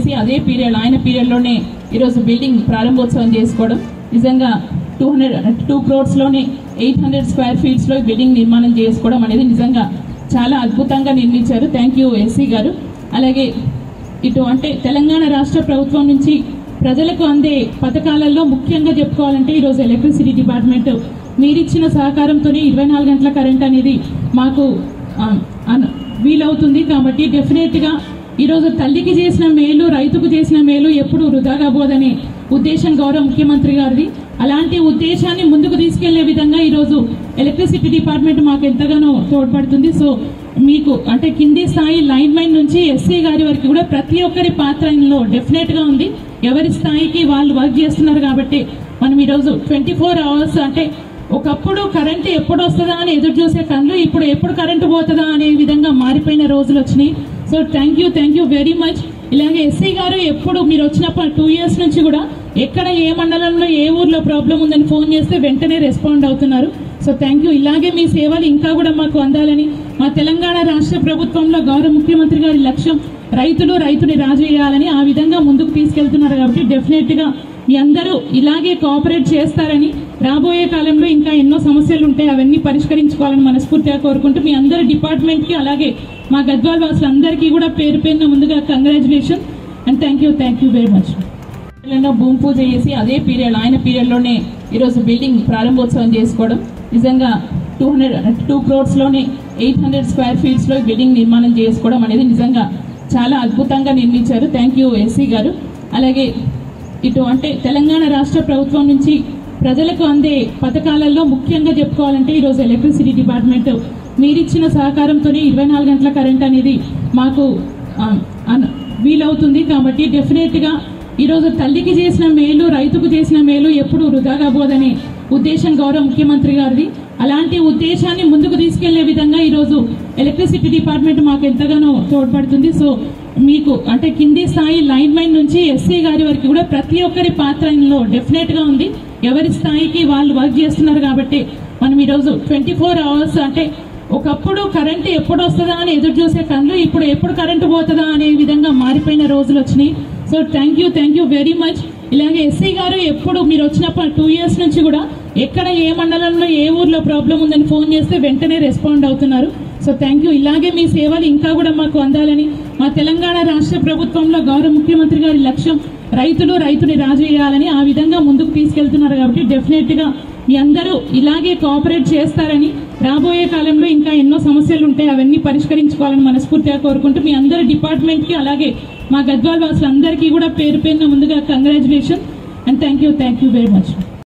చేసి అదే పీరియడ్ ఆయన పీరియడ్లోనే ఈరోజు బిల్డింగ్ ప్రారంభోత్సవం చేసుకోవడం నిజంగా టూ హండ్రెడ్ టూ క్రోర్స్లోనే ఎయిట్ హండ్రెడ్ స్క్వేర్ ఫీట్స్లో బిల్డింగ్ నిర్మాణం చేసుకోవడం అనేది నిజంగా చాలా అద్భుతంగా నిర్మించారు థ్యాంక్ యూ ఎస్సీ గారు అలాగే ఇటు అంటే తెలంగాణ రాష్ట్ర ప్రభుత్వం నుంచి ప్రజలకు అందే పథకాలలో ముఖ్యంగా చెప్పుకోవాలంటే ఈరోజు ఎలక్ట్రిసిటీ డిపార్ట్మెంట్ మీరిచ్చిన సహకారంతోనే ఇరవై నాలుగు గంటల కరెంట్ అనేది మాకు ఆ, అను- వీలవుతుంది కాబట్టి డెఫినెట్గా ఈరోజు తల్లికి చేసిన మేలు రైతుకు చేసిన మేలు ఎప్పుడు వృధాగా పోదనే ఉద్దేశం గౌరవ ముఖ్యమంత్రి గారిది అలాంటి ఉద్దేశాన్ని ముందుకు తీసుకెళ్లే విధంగా ఈరోజు ఎలక్ట్రిసిటీ డిపార్ట్మెంట్ మాకు ఎంతగానో తోడ్పడుతుంది సో మీకు అంటే కింది స్థాయి లైన్ మైన్ నుంచి ఎస్సీ గారి వరకు కూడా ప్రతి ఒక్కరి పాత్ర ఇందులో డెఫినెట్ గా ఉంది ఎవరి స్థాయికి వాళ్ళు వర్క్ చేస్తున్నారు కాబట్టి మనం ఈరోజు ట్వంటీ ఫోర్ అవర్స్ అంటే ఒకప్పుడు కరెంట్ ఎప్పుడు వస్తుందా అని ఎదురు చూసే కళ్ళు ఇప్పుడు ఎప్పుడు కరెంటు పోతుందా అనే విధంగా మారిపోయిన రోజులు వచ్చినాయి so thank you thank you very much ఇలాగే ఎస్సీ గారు ఎప్పుడు మీరు వచ్చినప్పుడు టూ ఇయర్స్ నుంచి కూడా ఎక్కడ ఏ మండలంలో ఏ ఊర్లో ప్రాబ్లం ఉందని ఫోన్ చేస్తే వెంటనే రెస్పాండ్ అవుతున్నారు సో థ్యాంక్ యూ ఇలాగే మీ సేవలు ఇంకా కూడా మాకు అందాలని మా తెలంగాణ రాష్ట్ర ప్రభుత్వంలో గౌరవ ముఖ్యమంత్రి గారి లక్ష్యం రైతులు రైతుని రాజు చేయాలని ఆ విధంగా ముందుకు తీసుకెళ్తున్నారు కాబట్టి డెఫినెట్ గా మీ అందరూ ఇలాగే కోఆపరేట్ చేస్తారని రాబోయే కాలంలో ఇంకా ఎన్నో సమస్యలు ఉంటాయి అవన్నీ పరిష్కరించుకోవాలని మనస్ఫూర్తిగా కోరుకుంటూ మీ అందరి డిపార్ట్మెంట్ కి అలాగే మా గద్వాల్ వాసులందరికీ కూడా పేరు పేరున ముందుగా congratulation and thank you thank you very much లో భూమి పూజ చేసి అదే పీరియడ్ ఆయన పీరియడ్లోనే ఈరోజు బిల్డింగ్ ప్రారంభోత్సవం చేసుకోవడం నిజంగా టూ హండ్రెడ్ టూ క్రోర్స్లోనే ఎయిట్ హండ్రెడ్ స్క్వేర్ ఫీట్స్లో బిల్డింగ్ నిర్మాణం చేసుకోవడం అనేది నిజంగా చాలా అద్భుతంగా నిర్మించారు థ్యాంక్ యూ ఎస్సీ గారు అలాగే ఇటు అంటే తెలంగాణ రాష్ట్ర ప్రభుత్వం నుంచి ప్రజలకు అందే పథకాలలో ముఖ్యంగా చెప్పుకోవాలంటే ఈరోజు ఎలక్ట్రిసిటీ డిపార్ట్మెంట్ మీరిచ్చిన సహకారంతోనే ఇరవై నాలుగు గంటల కరెంట్ అనేది మాకు ఆ, అను- వీలవుతుంది కాబట్టి డెఫినెట్ గా ఈరోజు తల్లికి చేసిన మేలు రైతుకు చేసిన మేలు ఎప్పుడు వృధాగా పోదనే ఉద్దేశం గౌరవ ముఖ్యమంత్రి గారిది అలాంటి ఉద్దేశాన్ని ముందుకు తీసుకెళ్లే విధంగా ఈరోజు ఎలక్ట్రిసిటీ డిపార్ట్మెంట్ మాకు ఎంతగానో తోడ్పడుతుంది సో మీకు అంటే కింది స్థాయి లైన్ మైన్ నుంచి ఎస్సీ గారి వరకు కూడా ప్రతి ఒక్కరి పాత్ర ఇందులో డెఫినెట్ గా ఉంది ఎవరి స్థాయికి వాళ్ళు వర్క్ చేస్తున్నారు కాబట్టి మనం ఈరోజు ట్వంటీ ఫోర్ అవర్స్ అంటే ఒకప్పుడు కరెంట్ ఎప్పుడు వస్తుందా అని ఎదురు చూసే కళ్ళు ఇప్పుడు ఎప్పుడు కరెంటు పోతుందా అనే విధంగా మారిపోయిన రోజులు వచ్చినాయి so thank you thank you very much ఇలాగే ఎస్సీ గారు ఎప్పుడు మీరు వచ్చినప్పుడు టూ ఇయర్స్ నుంచి కూడా ఎక్కడ ఏ మండలంలో ఏ ఊర్లో ప్రాబ్లం ఉందని ఫోన్ చేస్తే వెంటనే రెస్పాండ్ అవుతున్నారు సో థ్యాంక్ యూ ఇలాగే మీ సేవలు ఇంకా కూడా మాకు అందాలని మా తెలంగాణ రాష్ట్ర ప్రభుత్వంలో గౌరవ ముఖ్యమంత్రి గారి లక్ష్యం రైతులు రైతుని రాజు చేయాలని ఆ విధంగా ముందుకు తీసుకెళ్తున్నారు కాబట్టి డెఫినెట్ గా మీ అందరూ ఇలాగే కోఆపరేట్ చేస్తారని రాబోయే కాలంలో ఇంకా ఎన్నో సమస్యలు ఉంటాయి అవన్నీ పరిష్కరించుకోవాలని మనస్ఫూర్తిగా కోరుకుంటూ మీ అందరి డిపార్ట్మెంట్ కి అలాగే మా గద్వాల్ వాసులందరికీ కూడా పేరు పేరున ముందుగా congratulation and thank you thank you very much